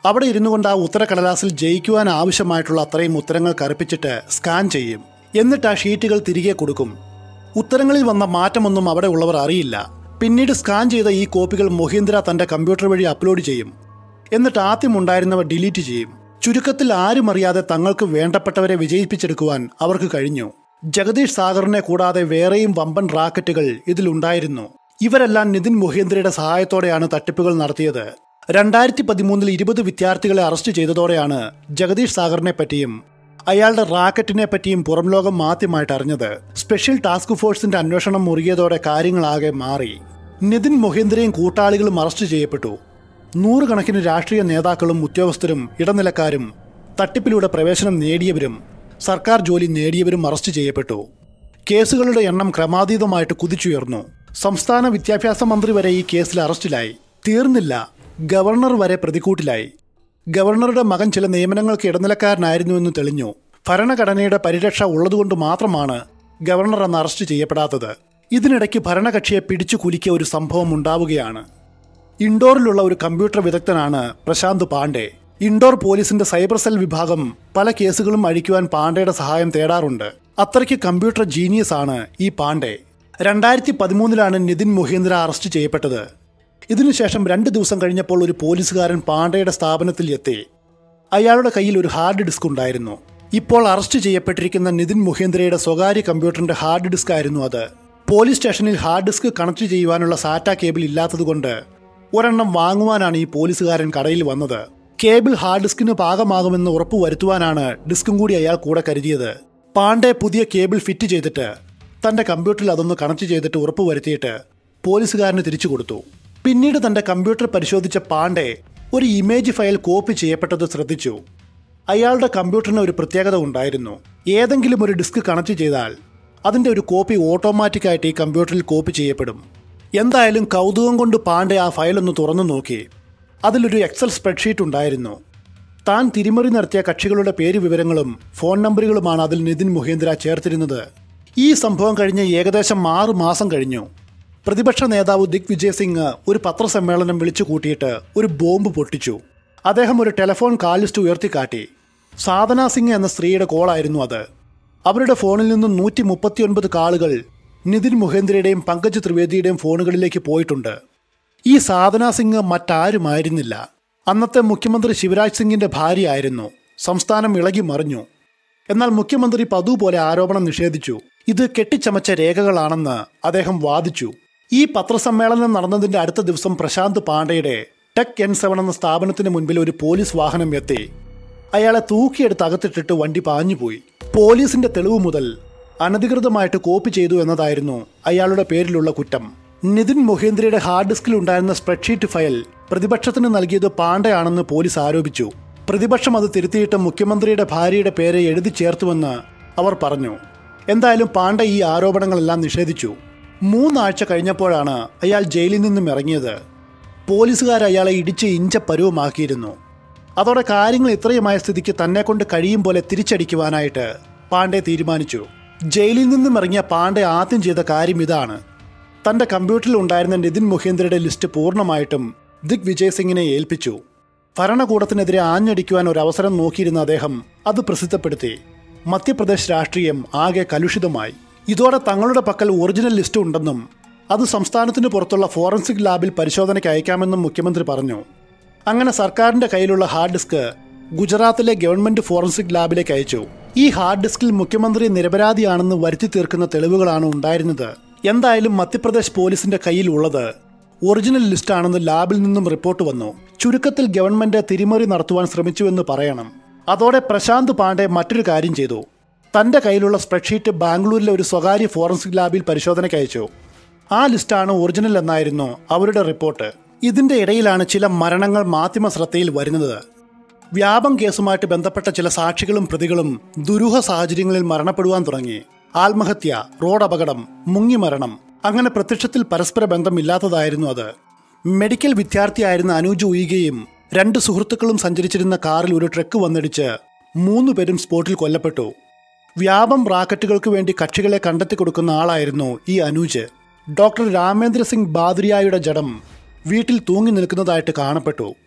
[SPEAKER 1] അവിടെ ഇരുന്നു കൊണ്ട് ആ ഉത്തരക്കടലാസിൽ ജയിക്കുവാൻ ആവശ്യമായിട്ടുള്ള അത്രയും ഉത്തരങ്ങൾ കറുപ്പിച്ചിട്ട് സ്കാൻ ചെയ്യും എന്നിട്ട് ആ ഷീറ്റുകൾ തിരികെ കൊടുക്കും ഉത്തരങ്ങളിൽ വന്ന മാറ്റമൊന്നും അവിടെ ഉള്ളവർ അറിയില്ല പിന്നീട് സ്കാൻ ചെയ്ത ഈ കോപ്പികൾ മൊഹീന്ദ്ര തന്റെ കമ്പ്യൂട്ടർ വഴി അപ്ലോഡ് ചെയ്യും എന്നിട്ട് ആദ്യം ഉണ്ടായിരുന്നവ ഡിലീറ്റ് ചെയ്യും ചുരുക്കത്തിൽ ആരും അറിയാതെ തങ്ങൾക്ക് വേണ്ടപ്പെട്ടവരെ വിജയിപ്പിച്ചെടുക്കുവാൻ അവർക്ക് കഴിഞ്ഞു ജഗദീഷ് സാഗറിനെ കൂടാതെ വേറെയും വമ്പൻ റാക്കറ്റുകൾ ഇതിലുണ്ടായിരുന്നു ഇവരെല്ലാം നിതിൻ മൊഹീന്ദ്രയുടെ സഹായത്തോടെയാണ് തട്ടിപ്പുകൾ നടത്തിയത് രണ്ടായിരത്തി പതിമൂന്നിൽ ഇരുപത് വിദ്യാർത്ഥികളെ അറസ്റ്റ് ചെയ്തതോടെയാണ് ജഗദീഷ് സാഗറിനെ പറ്റിയും അയാളുടെ റാക്കറ്റിനെ പറ്റിയും പുറം ലോകം ആദ്യമായിട്ട് അറിഞ്ഞത് സ്പെഷ്യൽ ടാസ്ക് ഫോഴ്സിന്റെ അന്വേഷണം മുറിയതോടെ കാര്യങ്ങളാകെ മാറി നിതിൻ മൊഹീന്ദ്രയും കൂട്ടാളികളും അറസ്റ്റ് ചെയ്യപ്പെട്ടു നൂറുകണക്കിന് രാഷ്ട്രീയ നേതാക്കളും ഉദ്യോഗസ്ഥരും ഇടനിലക്കാരും തട്ടിപ്പിലൂടെ പ്രവേശനം നേടിയവരും സർക്കാർ ജോലി നേടിയവരും അറസ്റ്റ് ചെയ്യപ്പെട്ടു കേസുകളുടെ എണ്ണം ക്രമാതീതമായിട്ട് കുതിച്ചുയർന്നു സംസ്ഥാന വിദ്യാഭ്യാസ മന്ത്രി വരെ ഈ കേസിൽ അറസ്റ്റിലായി തീർന്നില്ല ഗവർണർ വരെ പ്രതിക്കൂട്ടിലായി ഗവർണറുടെ മകൻ ചില നിയമനങ്ങൾക്ക് ഇടനിലക്കാരനായിരുന്നുവെന്ന് തെളിഞ്ഞു ഭരണഘടനയുടെ പരിരക്ഷ ഉള്ളതുകൊണ്ട് മാത്രമാണ് ഗവർണർ അന്ന് അറസ്റ്റ് ചെയ്യപ്പെടാത്തത് ഇതിനിടയ്ക്ക് ഭരണകക്ഷിയെ പിടിച്ചു കുലുക്കിയ ഒരു സംഭവം ഉണ്ടാവുകയാണ് ഇൻഡോറിലുള്ള ഒരു കമ്പ്യൂട്ടർ വിദഗ്ധനാണ് പ്രശാന്ത് പാണ്ഡെ ഇൻഡോർ പോലീസിന്റെ സൈബർ സെൽ വിഭാഗം പല കേസുകളും അഴിക്കുവാൻ പാണ്ഡെയുടെ സഹായം തേടാറുണ്ട് അത്രയ്ക്ക് കമ്പ്യൂട്ടർ ജീനിയസ് ആണ് ഈ പാണ്ഡെ രണ്ടായിരത്തി പതിമൂന്നിലാണ് നിതിൻ മൊഹീന്ദ്ര അറസ്റ്റ് ചെയ്യപ്പെട്ടത് ഇതിനുശേഷം രണ്ട് ദിവസം കഴിഞ്ഞപ്പോൾ ഒരു പോലീസുകാരൻ പാണ്ഡെയുടെ സ്ഥാപനത്തിൽ എത്തി അയാളുടെ കയ്യിൽ ഒരു ഹാർഡ് ഡിസ്ക് ഉണ്ടായിരുന്നു ഇപ്പോൾ അറസ്റ്റ് ചെയ്യപ്പെട്ടിരിക്കുന്ന നിതിൻ മൊഹീന്ദ്രയുടെ സ്വകാര്യ കമ്പ്യൂട്ടറിന്റെ ഹാർഡ് ഡിസ്ക് ആയിരുന്നു അത് പോലീസ് സ്റ്റേഷനിൽ ഹാർഡ് ഡിസ്ക് കണക്ട് ചെയ്യുവാനുള്ള സാറ്റ കേബിൾ ഇല്ലാത്തതുകൊണ്ട് ഒരെണ്ണം വാങ്ങുവാനാണ് ഈ പോലീസുകാരൻ കടയിൽ വന്നത് കേബിൾ ഹാർഡ് ഡിസ്കിന് പാകമാകുമെന്ന് ഉറപ്പു വരുത്തുവാനാണ് ഡിസ്കും കൂടി അയാൾ കൂടെ കരുതിയത് പാണ്ഡെ പുതിയ കേബിൾ ഫിറ്റ് ചെയ്തിട്ട് തന്റെ കമ്പ്യൂട്ടറിൽ അതൊന്ന് കണക്ട് ചെയ്തിട്ട് ഉറപ്പു വരുത്തിയിട്ട് പോലീസുകാരന് തിരിച്ചു കൊടുത്തു പിന്നീട് തന്റെ കമ്പ്യൂട്ടർ പരിശോധിച്ച പാണ്ഡെ ഒരു ഇമേജ് ഫയൽ കോപ്പി ചെയ്യപ്പെട്ടത് ശ്രദ്ധിച്ചു അയാളുടെ കമ്പ്യൂട്ടറിന് ഒരു പ്രത്യേകത ഉണ്ടായിരുന്നു ഏതെങ്കിലും ഒരു ഡിസ്ക് കണക്ട് ചെയ്താൽ അതിന്റെ ഒരു കോപ്പി ഓട്ടോമാറ്റിക്കായിട്ട് ഈ കമ്പ്യൂട്ടറിൽ കോപ്പി ചെയ്യപ്പെടും എന്തായാലും കൗതുകം കൊണ്ട് പാണ്ഡെ ആ ഫയൽ ഒന്ന് തുറന്നു നോക്കി അതിലൊരു എക്സൽ സ്പ്രെഡ്ഷീറ്റ് ഉണ്ടായിരുന്നു താൻ തിരിമറി നടത്തിയ കക്ഷികളുടെ പേര് വിവരങ്ങളും ഫോൺ നമ്പറുകളുമാണ് അതിൽ നിതിൻ മൊഹീന്ദ്ര ചേർത്തിരുന്നത് ഈ സംഭവം കഴിഞ്ഞ് ഏകദേശം ആറ് മാസം കഴിഞ്ഞു പ്രതിപക്ഷ നേതാവ് ദിഗ് വിജയ് സിംഗ് ഒരു പത്രസമ്മേളനം വിളിച്ചു കൂട്ടിയിട്ട് ഒരു ബോംബ് പൊട്ടിച്ചു അദ്ദേഹം ഒരു ടെലിഫോൺ കാൾ ലിസ്റ്റ് ഉയർത്തിക്കാട്ടി സാധന സിംഗ് എന്ന സ്ത്രീയുടെ കോളായിരുന്നു അത് അവരുടെ ഫോണിൽ നിന്നും നൂറ്റി മുപ്പത്തിയൊൻപത് കാളുകൾ നിതിൻ മൊഹേന്ദ്രയുടെയും പങ്കജ് ത്രിവേദിയുടെയും ഫോണുകളിലേക്ക് പോയിട്ടുണ്ട് ഈ സാധന സിംഗ് മറ്റാരുമായിരുന്നില്ല അന്നത്തെ മുഖ്യമന്ത്രി ശിവരാജ് സിംഗിന്റെ ഭാര്യയായിരുന്നു സംസ്ഥാനം ഇളകി മറിഞ്ഞു എന്നാൽ മുഖ്യമന്ത്രി പതു പോലെ ആരോപണം നിഷേധിച്ചു ഇത് കെട്ടിച്ചമച്ച രേഖകളാണെന്ന് അദ്ദേഹം വാദിച്ചു ഈ പത്രസമ്മേളനം നടന്നതിന്റെ അടുത്ത ദിവസം പ്രശാന്ത് പാണ്ഡെയുടെ ടെക് എൻ സെവൻ എന്ന സ്ഥാപനത്തിന് മുൻപിൽ ഒരു പോലീസ് വാഹനം എത്തി അയാളെ തൂക്കിയെടുത്ത് അകത്തിട്ടിട്ട് വണ്ടി പാഞ്ഞുപോയി പോലീസിന്റെ തെളിവ് മുതൽ അനധികൃതമായിട്ട് കോപ്പി ചെയ്തു എന്നതായിരുന്നു അയാളുടെ പേരിലുള്ള കുറ്റം നിതിൻ മൊഹീന്ദ്രയുടെ ഹാർഡ് ഡിസ്കിൽ ഉണ്ടായിരുന്ന സ്പ്രെഡ്ഷീറ്റ് ഫയൽ പ്രതിപക്ഷത്തിന് നൽകിയത് പാണ്ഡെയാണെന്ന് പോലീസ് ആരോപിച്ചു പ്രതിപക്ഷം അത് തിരുത്തിയിട്ട് മുഖ്യമന്ത്രിയുടെ ഭാര്യയുടെ പേര് എഴുതി ചേർത്തുവെന്ന് അവർ പറഞ്ഞു എന്തായാലും പാണ്ഡെ ഈ ആരോപണങ്ങളെല്ലാം നിഷേധിച്ചു മൂന്നാഴ്ച കഴിഞ്ഞപ്പോഴാണ് അയാൾ ജയിലിൽ നിന്നും ഇറങ്ങിയത് പോലീസുകാർ അയാളെ ഇടിച്ച് ഇഞ്ച പരുവമാക്കിയിരുന്നു അതോടെ കാര്യങ്ങൾ ഇത്രയുമായ സ്ഥിതിക്ക് തന്നെ കൊണ്ട് കഴിയും പോലെ തിരിച്ചടിക്കുവാനായിട്ട് പാണ്ഡെ തീരുമാനിച്ചു ജയിലിൽ നിന്നും ഇറങ്ങിയ പാണ്ഡെ ആദ്യം ചെയ്ത കാര്യം ഇതാണ് തന്റെ കമ്പ്യൂട്ടറിൽ ഉണ്ടായിരുന്ന നിതിൻ മൊഹീന്ദ്രയുടെ ലിസ്റ്റ് പൂർണ്ണമായിട്ടും ദിഗ് വിജയ് സിംഗിനെ ഏൽപ്പിച്ചു ഭരണകൂടത്തിനെതിരെ ആഞ്ഞടിക്കുവാൻ ഒരു അവസരം നോക്കിയിരുന്ന അദ്ദേഹം അത് പ്രസിദ്ധപ്പെടുത്തി മധ്യപ്രദേശ് രാഷ്ട്രീയം ആകെ കലുഷിതമായി ഇതോടെ തങ്ങളുടെ പക്കൽ ഒറിജിനൽ ലിസ്റ്റ് ഉണ്ടെന്നും അത് സംസ്ഥാനത്തിന് പുറത്തുള്ള ഫോറൻസിക് ലാബിൽ പരിശോധനയ്ക്ക് അയക്കാമെന്നും മുഖ്യമന്ത്രി പറഞ്ഞു അങ്ങനെ സർക്കാരിന്റെ കയ്യിലുള്ള ഹാർഡ് ഡിസ്ക് ഗുജറാത്തിലെ ഗവൺമെന്റ് ഫോറൻസിക് ലാബിലേക്ക് അയച്ചു ഈ ഹാർഡ് ഡിസ്കിൽ മുഖ്യമന്ത്രി നിരപരാധിയാണെന്ന് വരുത്തി തീർക്കുന്ന തെളിവുകളാണ് ഉണ്ടായിരുന്നത് എന്തായാലും മധ്യപ്രദേശ് പോലീസിന്റെ കയ്യിൽ ഉള്ളത് ഒറിജിനൽ ലിസ്റ്റാണെന്ന് ലാബിൽ നിന്നും റിപ്പോർട്ട് വന്നു ചുരുക്കത്തിൽ ഗവൺമെന്റ് തിരിമറി നടത്തുവാൻ ശ്രമിച്ചുവെന്ന് പറയണം അതോടെ പ്രശാന്ത് പാണ്ഡെ മറ്റൊരു കാര്യം ചെയ്തു തന്റെ കയ്യിലുള്ള സ്പ്രെഡ്ഷീറ്റ് ബാംഗ്ലൂരിലെ ഒരു സ്വകാര്യ ഫോറൻസിക് ലാബിൽ പരിശോധനയ്ക്ക് അയച്ചു ആ ലിസ്റ്റാണ് ഒറിജിനൽ എന്നായിരുന്നു അവരുടെ റിപ്പോർട്ട് ഇതിന്റെ ഇടയിലാണ് ചില മരണങ്ങൾ മാധ്യമ ശ്രദ്ധയിൽ വരുന്നത് വ്യാപം കേസുമായിട്ട് ബന്ധപ്പെട്ട ചില സാക്ഷികളും പ്രതികളും ദുരൂഹ സാഹചര്യങ്ങളിൽ മരണപ്പെടുവാൻ തുടങ്ങി ആത്മഹത്യ റോഡ് അപകടം മുങ്ങിമരണം അങ്ങനെ പ്രത്യക്ഷത്തിൽ പരസ്പര ബന്ധമില്ലാത്തതായിരുന്നു അത് മെഡിക്കൽ വിദ്യാർത്ഥിയായിരുന്ന അനൂജ് ഉയികയും രണ്ട് സുഹൃത്തുക്കളും സഞ്ചരിച്ചിരുന്ന കാറിൽ ഒരു ട്രക്ക് വന്നിടിച്ച് മൂന്ന് പേരും സ്പോട്ടിൽ കൊല്ലപ്പെട്ടു വ്യാപം റാക്കറ്റുകൾക്ക് വേണ്ടി കക്ഷികളെ കണ്ടെത്തി കൊടുക്കുന്ന ആളായിരുന്നു ഈ അനൂജ് ഡോക്ടർ രാമേന്ദ്ര സിംഗ് ബാദ്രിയായുടെ ജഡം വീട്ടിൽ തൂങ്ങി നിൽക്കുന്നതായിട്ട് കാണപ്പെട്ടു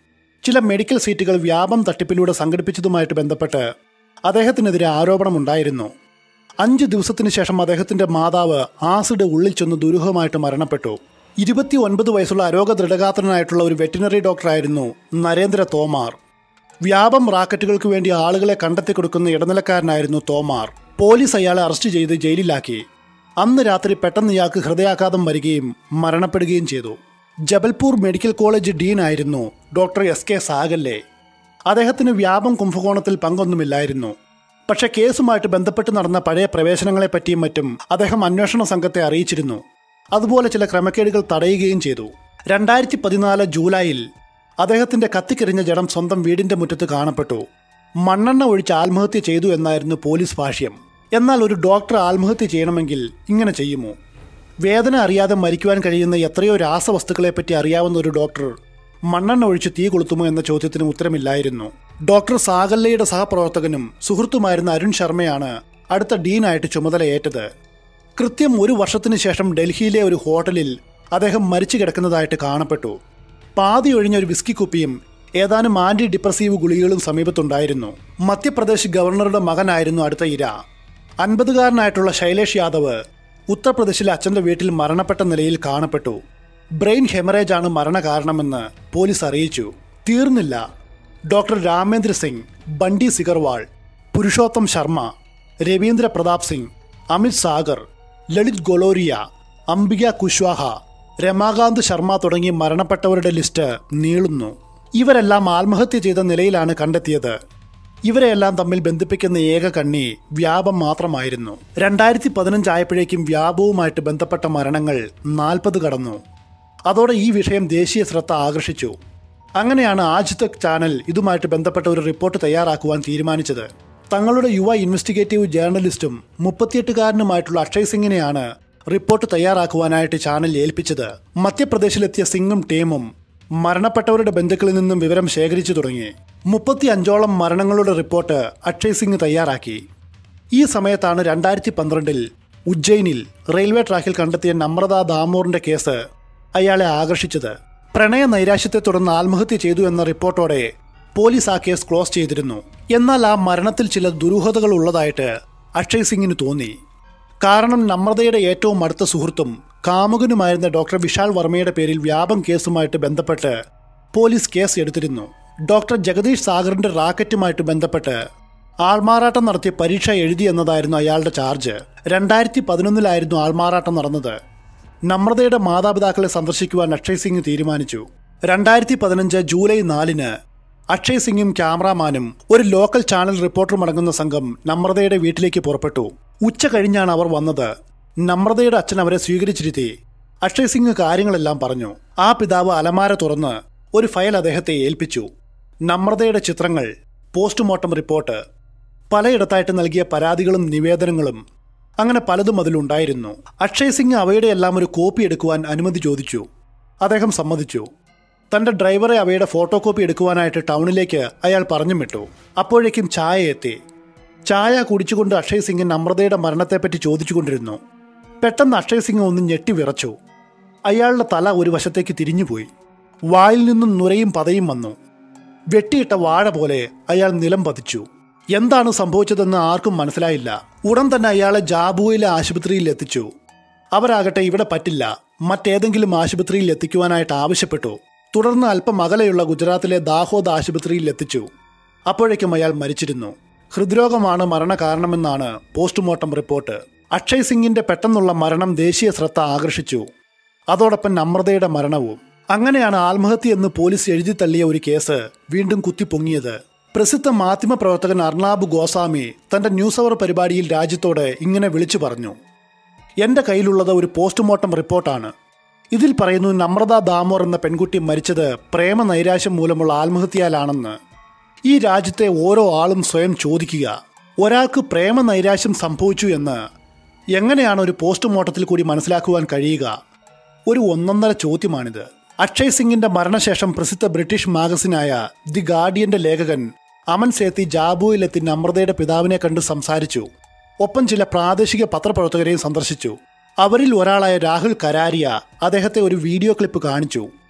[SPEAKER 1] ചില മെഡിക്കൽ സീറ്റുകൾ വ്യാപം തട്ടിപ്പിലൂടെ സംഘടിപ്പിച്ചതുമായിട്ട് ബന്ധപ്പെട്ട് അദ്ദേഹത്തിനെതിരെ ആരോപണമുണ്ടായിരുന്നു അഞ്ച് ദിവസത്തിന് ശേഷം അദ്ദേഹത്തിന്റെ മാതാവ് ആസിഡ് ഉള്ളിൽ ചെന്ന് ദുരൂഹമായിട്ട് മരണപ്പെട്ടു ഇരുപത്തി ഒൻപത് വയസ്സുള്ള അരോഗ ദൃഢഗാത്രനായിട്ടുള്ള ഒരു വെറ്റിനറി ഡോക്ടറായിരുന്നു നരേന്ദ്ര തോമാർ വ്യാപം റാക്കറ്റുകൾക്ക് വേണ്ടി ആളുകളെ കണ്ടെത്തി കൊടുക്കുന്ന ഇടനിലക്കാരനായിരുന്നു തോമാർ പോലീസ് അയാളെ അറസ്റ്റ് ചെയ്ത് ജയിലിലാക്കി അന്ന് രാത്രി പെട്ടെന്ന് ഇയാൾക്ക് ഹൃദയാഘാതം വരികയും മരണപ്പെടുകയും ചെയ്തു ജബൽപൂർ മെഡിക്കൽ കോളേജ് ഡീൻ ആയിരുന്നു ഡോക്ടർ എസ് കെ സാഗല്ലെ അദ്ദേഹത്തിന് വ്യാപം കുംഭകോണത്തിൽ പങ്കൊന്നുമില്ലായിരുന്നു പക്ഷേ കേസുമായിട്ട് ബന്ധപ്പെട്ട് നടന്ന പഴയ പ്രവേശനങ്ങളെപ്പറ്റിയും മറ്റും അദ്ദേഹം അന്വേഷണ സംഘത്തെ അറിയിച്ചിരുന്നു അതുപോലെ ചില ക്രമക്കേടുകൾ തടയുകയും ചെയ്തു രണ്ടായിരത്തി പതിനാല് ജൂലൈയിൽ അദ്ദേഹത്തിന്റെ കത്തിക്കെറിഞ്ഞ ജഡം സ്വന്തം വീടിന്റെ മുറ്റത്ത് കാണപ്പെട്ടു മണ്ണെണ്ണ ഒഴിച്ച് ആത്മഹത്യ ചെയ്തു എന്നായിരുന്നു പോലീസ് ഭാഷ്യം എന്നാൽ ഒരു ഡോക്ടർ ആത്മഹത്യ ചെയ്യണമെങ്കിൽ ഇങ്ങനെ ചെയ്യുമോ വേദന അറിയാതെ മരിക്കുവാൻ കഴിയുന്ന എത്രയോ രാസവസ്തുക്കളെപ്പറ്റി അറിയാവുന്ന ഒരു ഡോക്ടർ മണ്ണെണ്ണ ഒഴിച്ച് തീ കൊളുത്തുമോ എന്ന ചോദ്യത്തിന് ഉത്തരമില്ലായിരുന്നു ഡോക്ടർ സാഗല്ലയുടെ സഹപ്രവർത്തകനും സുഹൃത്തുമായിരുന്ന അരുൺ ശർമ്മയാണ് അടുത്ത ഡീനായിട്ട് ചുമതലയേറ്റത് കൃത്യം ഒരു വർഷത്തിനു ശേഷം ഡൽഹിയിലെ ഒരു ഹോട്ടലിൽ അദ്ദേഹം മരിച്ചു കിടക്കുന്നതായിട്ട് കാണപ്പെട്ടു പാതി ഒഴിഞ്ഞ ഒരു വിസ്കി കുപ്പിയും ഏതാനും ആന്റി ഡിപ്രസീവ് ഗുളികകളും സമീപത്തുണ്ടായിരുന്നു മധ്യപ്രദേശ് ഗവർണറുടെ മകനായിരുന്നു അടുത്ത ഇര അൻപതുകാരനായിട്ടുള്ള ശൈലേഷ് യാദവ് ഉത്തർപ്രദേശിലെ അച്ഛന്റെ വീട്ടിൽ മരണപ്പെട്ട നിലയിൽ കാണപ്പെട്ടു ബ്രെയിൻ ഹെമറേജ് ആണ് മരണകാരണമെന്ന് പോലീസ് അറിയിച്ചു തീർന്നില്ല ഡോക്ടർ രാമേന്ദ്ര സിംഗ് ബണ്ടി സിഗർവാൾ പുരുഷോത്തം ശർമ്മ രവീന്ദ്ര പ്രതാപ് സിംഗ് അമിത് സാഗർ ലളിത് ഗൊലോരിയ അംബിക കുശ്വാഹ രമാകാന്ത് ശർമ്മ തുടങ്ങി മരണപ്പെട്ടവരുടെ ലിസ്റ്റ് നീളുന്നു ഇവരെല്ലാം ആത്മഹത്യ ചെയ്ത നിലയിലാണ് കണ്ടെത്തിയത് ഇവരെയെല്ലാം തമ്മിൽ ബന്ധിപ്പിക്കുന്ന ഏക കണ്ണി വ്യാപം മാത്രമായിരുന്നു രണ്ടായിരത്തി പതിനഞ്ചായപ്പോഴേക്കും വ്യാപവുമായിട്ട് ബന്ധപ്പെട്ട മരണങ്ങൾ നാൽപ്പത് കടന്നു അതോടെ ഈ വിഷയം ദേശീയ ശ്രദ്ധ ആകർഷിച്ചു അങ്ങനെയാണ് ആജ് തക് ചാനൽ ഇതുമായിട്ട് ബന്ധപ്പെട്ട ഒരു റിപ്പോർട്ട് തയ്യാറാക്കുവാൻ തീരുമാനിച്ചത് തങ്ങളുടെ യുവ ഇൻവെസ്റ്റിഗേറ്റീവ് ജേർണലിസ്റ്റും മുപ്പത്തിയെട്ടുകാരനുമായിട്ടുള്ള അക്ഷയ് സിംഗിനെയാണ് റിപ്പോർട്ട് തയ്യാറാക്കുവാനായിട്ട് ചാനൽ ഏൽപ്പിച്ചത് മധ്യപ്രദേശിലെത്തിയ സിംഗും ടീമും മരണപ്പെട്ടവരുടെ ബന്ധുക്കളിൽ നിന്നും വിവരം ശേഖരിച്ചു തുടങ്ങി മുപ്പത്തി അഞ്ചോളം മരണങ്ങളുടെ റിപ്പോർട്ട് അക്ഷയ് സിംഗ് തയ്യാറാക്കി ഈ സമയത്താണ് രണ്ടായിരത്തി പന്ത്രണ്ടിൽ ഉജ്ജയിനിൽ റെയിൽവേ ട്രാക്കിൽ കണ്ടെത്തിയ നമ്രത ദാമോറിന്റെ കേസ് അയാളെ ആകർഷിച്ചത് പ്രണയ നൈരാശ്യത്തെ തുടർന്ന് ആത്മഹത്യ ചെയ്തു എന്ന റിപ്പോർട്ടോടെ പോലീസ് ആ കേസ് ക്ലോസ് ചെയ്തിരുന്നു എന്നാൽ ആ മരണത്തിൽ ചില ദുരൂഹതകൾ ഉള്ളതായിട്ട് അക്ഷയ് സിംഗിന് തോന്നി കാരണം നമ്രതയുടെ ഏറ്റവും അടുത്ത സുഹൃത്തും കാമുകനുമായിരുന്ന ഡോക്ടർ വിശാൽ വർമ്മയുടെ പേരിൽ വ്യാപം കേസുമായിട്ട് ബന്ധപ്പെട്ട് പോലീസ് കേസ് എടുത്തിരുന്നു ഡോക്ടർ ജഗദീഷ് സാഗറിന്റെ റാക്കറ്റുമായിട്ട് ബന്ധപ്പെട്ട് ആൾമാറാട്ടം നടത്തിയ പരീക്ഷ എഴുതി എന്നതായിരുന്നു അയാളുടെ ചാർജ് രണ്ടായിരത്തി പതിനൊന്നിലായിരുന്നു ആൾമാറാട്ടം നടന്നത് നമ്രതയുടെ മാതാപിതാക്കളെ സന്ദർശിക്കുവാൻ അക്ഷയ് സിംഗ് തീരുമാനിച്ചു രണ്ടായിരത്തി പതിനഞ്ച് ജൂലൈ നാലിന് അക്ഷയ് സിംഗും ക്യാമറാമാനും ഒരു ലോക്കൽ ചാനൽ റിപ്പോർട്ടറും അടങ്ങുന്ന സംഘം നമ്രതയുടെ വീട്ടിലേക്ക് പുറപ്പെട്ടു ഉച്ച കഴിഞ്ഞാണ് അവർ വന്നത് നമ്രതയുടെ അച്ഛൻ അവരെ സ്വീകരിച്ചിരുത്തി അക്ഷയ് സിംഗ് കാര്യങ്ങളെല്ലാം പറഞ്ഞു ആ പിതാവ് അലമാര തുറന്ന് ഒരു ഫയൽ അദ്ദേഹത്തെ ഏൽപ്പിച്ചു നമ്രതയുടെ ചിത്രങ്ങൾ പോസ്റ്റ്മോർട്ടം റിപ്പോർട്ട് പലയിടത്തായിട്ട് നൽകിയ പരാതികളും നിവേദനങ്ങളും അങ്ങനെ പലതും അതിലുണ്ടായിരുന്നു അക്ഷയ് സിംഗ് അവയുടെ എല്ലാം ഒരു കോപ്പി എടുക്കുവാൻ അനുമതി ചോദിച്ചു അദ്ദേഹം സമ്മതിച്ചു തന്റെ ഡ്രൈവറെ അവയുടെ ഫോട്ടോ കോപ്പി എടുക്കുവാനായിട്ട് ടൗണിലേക്ക് അയാൾ പറഞ്ഞും വിട്ടു അപ്പോഴേക്കും ചായ എത്തി ചായ കുടിച്ചുകൊണ്ട് അക്ഷയ് സിംഗ് നമ്രതയുടെ മരണത്തെപ്പറ്റി ചോദിച്ചുകൊണ്ടിരുന്നു പെട്ടെന്ന് അക്ഷയ് സിംഗ് ഒന്ന് ഞെട്ടി വിറച്ചു അയാളുടെ തല ഒരു വശത്തേക്ക് തിരിഞ്ഞുപോയി വായിൽ നിന്നും നുരയും പതയും വന്നു വെട്ടിയിട്ട വാഴ പോലെ അയാൾ നിലം പതിച്ചു എന്താണ് സംഭവിച്ചതെന്ന് ആർക്കും മനസ്സിലായില്ല ഉടൻ തന്നെ അയാളെ ജാബുവിലെ ആശുപത്രിയിൽ എത്തിച്ചു അവരാകട്ടെ ഇവിടെ പറ്റില്ല മറ്റേതെങ്കിലും ആശുപത്രിയിൽ എത്തിക്കുവാനായിട്ട് ആവശ്യപ്പെട്ടു തുടർന്ന് അല്പം അകലെയുള്ള ഗുജറാത്തിലെ ദാഹോദ് ആശുപത്രിയിൽ എത്തിച്ചു അപ്പോഴേക്കും അയാൾ മരിച്ചിരുന്നു ഹൃദ്രോഗമാണ് മരണകാരണമെന്നാണ് പോസ്റ്റ്മോർട്ടം റിപ്പോർട്ട് അക്ഷയ് സിംഗിന്റെ പെട്ടെന്നുള്ള മരണം ദേശീയ ശ്രദ്ധ ആകർഷിച്ചു അതോടൊപ്പം നമ്രതയുടെ മരണവും അങ്ങനെയാണ് ആത്മഹത്യ എന്ന് പോലീസ് എഴുതി തള്ളിയ ഒരു കേസ് വീണ്ടും കുത്തിപ്പൊങ്ങിയത് പ്രസിദ്ധ മാധ്യമപ്രവർത്തകൻ അർണാബ് ഗോസ്വാമി തന്റെ ന്യൂസ് അവർ പരിപാടിയിൽ രാജ്യത്തോട് ഇങ്ങനെ വിളിച്ചു പറഞ്ഞു എന്റെ കയ്യിലുള്ളത് ഒരു പോസ്റ്റ്മോർട്ടം റിപ്പോർട്ടാണ് ഇതിൽ പറയുന്നു നമ്രത ദാമോർ എന്ന പെൺകുട്ടി മരിച്ചത് പ്രേമ നൈരാശ്യം മൂലമുള്ള ആത്മഹത്യയാലാണെന്ന് ഈ രാജ്യത്തെ ഓരോ ആളും സ്വയം ചോദിക്കുക ഒരാൾക്ക് പ്രേമ നൈരാശ്യം സംഭവിച്ചു എന്ന് എങ്ങനെയാണ് ഒരു പോസ്റ്റ്മോർട്ടത്തിൽ കൂടി മനസ്സിലാക്കുവാൻ കഴിയുക ഒരു ഒന്നൊന്നര ചോദ്യമാണിത് അക്ഷയ് സിംഗിന്റെ മരണശേഷം പ്രസിദ്ധ ബ്രിട്ടീഷ് മാഗസിനായ ദി ഗാർഡിയന്റെ ലേഖകൻ അമൻ സേത്തി ജാബുവിലെത്തി നമ്രതയുടെ പിതാവിനെ കണ്ട് സംസാരിച്ചു ഒപ്പം ചില പ്രാദേശിക പത്രപ്രവർത്തകരെയും സന്ദർശിച്ചു അവരിൽ ഒരാളായ രാഹുൽ കരാരിയ അദ്ദേഹത്തെ ഒരു വീഡിയോ ക്ലിപ്പ് കാണിച്ചു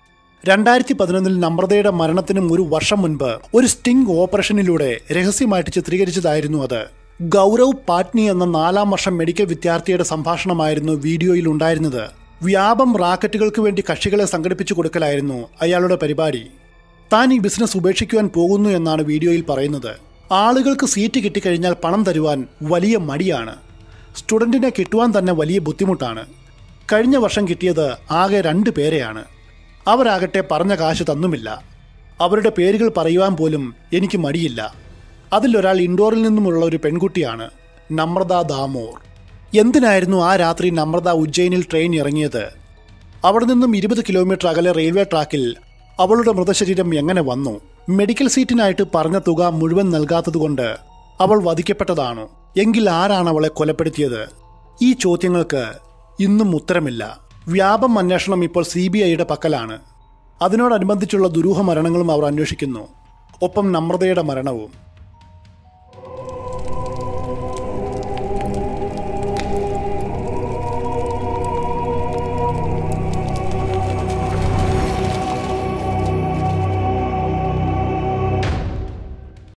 [SPEAKER 1] രണ്ടായിരത്തി പതിനൊന്നിൽ നമ്രതയുടെ മരണത്തിനും ഒരു വർഷം മുൻപ് ഒരു സ്റ്റിംഗ് ഓപ്പറേഷനിലൂടെ രഹസ്യമായിട്ട് ചിത്രീകരിച്ചതായിരുന്നു അത് ഗൗരവ് പാറ്റ്നി എന്ന നാലാം വർഷം മെഡിക്കൽ വിദ്യാർത്ഥിയുടെ സംഭാഷണമായിരുന്നു വീഡിയോയിൽ ഉണ്ടായിരുന്നത് വ്യാപം റാക്കറ്റുകൾക്ക് വേണ്ടി കക്ഷികളെ സംഘടിപ്പിച്ചു കൊടുക്കലായിരുന്നു അയാളുടെ പരിപാടി താൻ ഈ ബിസിനസ് ഉപേക്ഷിക്കുവാൻ പോകുന്നു എന്നാണ് വീഡിയോയിൽ പറയുന്നത് ആളുകൾക്ക് സീറ്റ് കിട്ടിക്കഴിഞ്ഞാൽ പണം തരുവാൻ വലിയ മടിയാണ് സ്റ്റുഡൻറ്റിനെ കിട്ടുവാൻ തന്നെ വലിയ ബുദ്ധിമുട്ടാണ് കഴിഞ്ഞ വർഷം കിട്ടിയത് ആകെ രണ്ട് പേരെയാണ് അവരാകട്ടെ പറഞ്ഞ കാശ് തന്നുമില്ല അവരുടെ പേരുകൾ പറയുവാൻ പോലും എനിക്ക് മടിയില്ല അതിലൊരാൾ ഇൻഡോറിൽ നിന്നുമുള്ള ഒരു പെൺകുട്ടിയാണ് നമ്രത ദാമോർ എന്തിനായിരുന്നു ആ രാത്രി നമ്രത ഉജ്ജയിനിൽ ട്രെയിൻ ഇറങ്ങിയത് അവിടെ നിന്നും ഇരുപത് കിലോമീറ്റർ അകലെ റെയിൽവേ ട്രാക്കിൽ അവളുടെ മൃതശരീരം എങ്ങനെ വന്നു മെഡിക്കൽ സീറ്റിനായിട്ട് പറഞ്ഞ തുക മുഴുവൻ നൽകാത്തതുകൊണ്ട് അവൾ വധിക്കപ്പെട്ടതാണോ എങ്കിൽ ആരാണ് അവളെ കൊലപ്പെടുത്തിയത് ഈ ചോദ്യങ്ങൾക്ക് ഇന്നും ഉത്തരമില്ല വ്യാപം അന്വേഷണം ഇപ്പോൾ സി ബി ഐയുടെ പക്കലാണ് അതിനോടനുബന്ധിച്ചുള്ള ദുരൂഹ മരണങ്ങളും അവർ അന്വേഷിക്കുന്നു ഒപ്പം നമ്രതയുടെ മരണവും